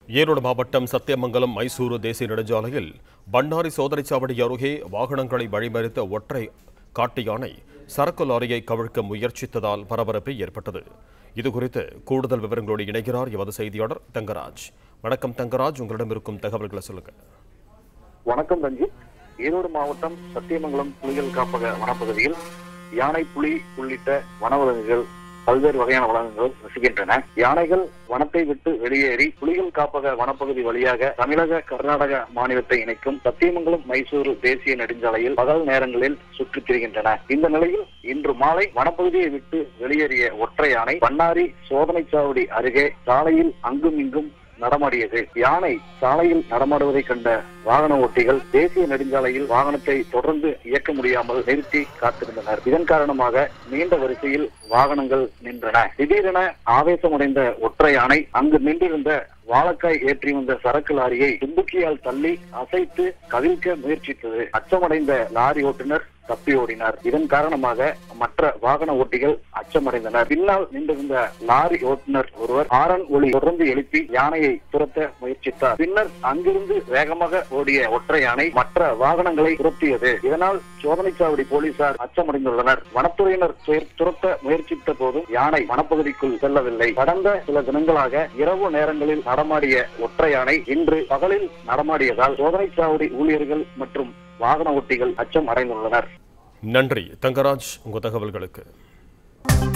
ஈரோடு மாவட்டம் சத்தியமங்கலம் மைசூரு தேசிய நெடுஞ்சாலையில் பண்ணாரி சோதனைச் சாவடி அருகே வாகனங்களை வழிமறித்த ஒற்றை காட்டு யானை சரக்கு லாரியை கவிழ்க்க முயற்சித்ததால் பரபரப்பு ஏற்பட்டது இதுகுறித்து கூடுதல் விவரங்களோடு இணைகிறார் எமது செய்தியாளர் தங்கராஜ் வணக்கம் தங்கராஜ் உங்களிடம் இருக்கும் தகவல்களை சொல்லுங்க வணக்கம் ரஞ்சித் ஈரோடு மாவட்டம் சத்தியமங்கலம் புலிகள் காப்பக வனப்பகுதியில் யானை புலி உள்ளிட்ட வனவிலங்குகள் பல்வேறு வகையான விலங்குகள் வசிக்கின்றன யானைகள் வனத்தை விட்டு வெளியேறி புலிகள் காப்பக வனப்பகுதி வழியாக தமிழக கர்நாடக மாநிலத்தை இணைக்கும் சத்தியமங்கலம் மைசூரு தேசிய நெடுஞ்சாலையில் பகல் நேரங்களில் சுற்றித் திரிகின்றன இந்த நிலையில் இன்று மாலை வனப்பகுதியை விட்டு வெளியேறிய ஒற்றை யானை பண்ணாரி சோதனைச் சாவடி அருகே சாலையில் அங்கும் இங்கும் நடமாடியது யானை சாலையில் நடமாடுவதை கண்ட வாகன ஓட்டிகள் தேசிய நெடுஞ்சாலையில் வாகனத்தை தொடர்ந்து இயக்க முடியாமல் நிறுத்தி காத்திருந்தனர் இதன் காரணமாக நீண்ட வரிசையில் வாகனங்கள் நின்றன திடீரென ஆவேசமடைந்த ஒற்றை யானை அங்கு நின்றிருந்த வாழைக்காய் ஏற்றி வந்த சரக்கு லாரியை தும்புக்கியால் தள்ளி அசைத்து கவிழ்க்க முயற்சித்தது அச்சமடைந்த லாரி ஓட்டுநர் தப்பி ஓடினார் இதன் காரணமாக மற்ற வாகன ஓட்டிகள் அச்சமடைந்தனர் பின்னால் நின்றிருந்த லாரி ஓட்டுநர் ஒருவர் ஆரன் ஒளி தொடர்ந்து எழுப்பி யானையை துரத்த முயற்சித்தார் பின்னர் அங்கிருந்து வேகமாக ஓடிய ஒற்றை யானை மற்ற வாகனங்களை துரத்தியது இதனால் சோதனைச்சாவடி போலீசார் அச்சமடைந்துள்ளனர் வனத்துறையினர் துர- துரத்த முயற்சித்த போதும் யானை வனப்பகுதிக்குள் செல்லவில்லை கடந்த சில தினங்களாக இரவு நேரங்களில் நடமாடிய ஒற்றை யானை இன்று பகலில் நடமாடியதால் சோதனைச்சாவடி ஊழியர்கள் மற்றும் வாகன ஓட்டிகள் அச்சம் அடைந்துள்ளனர் நன்றி தங்கராஜ் உங்கள் தகவல்களுக்கு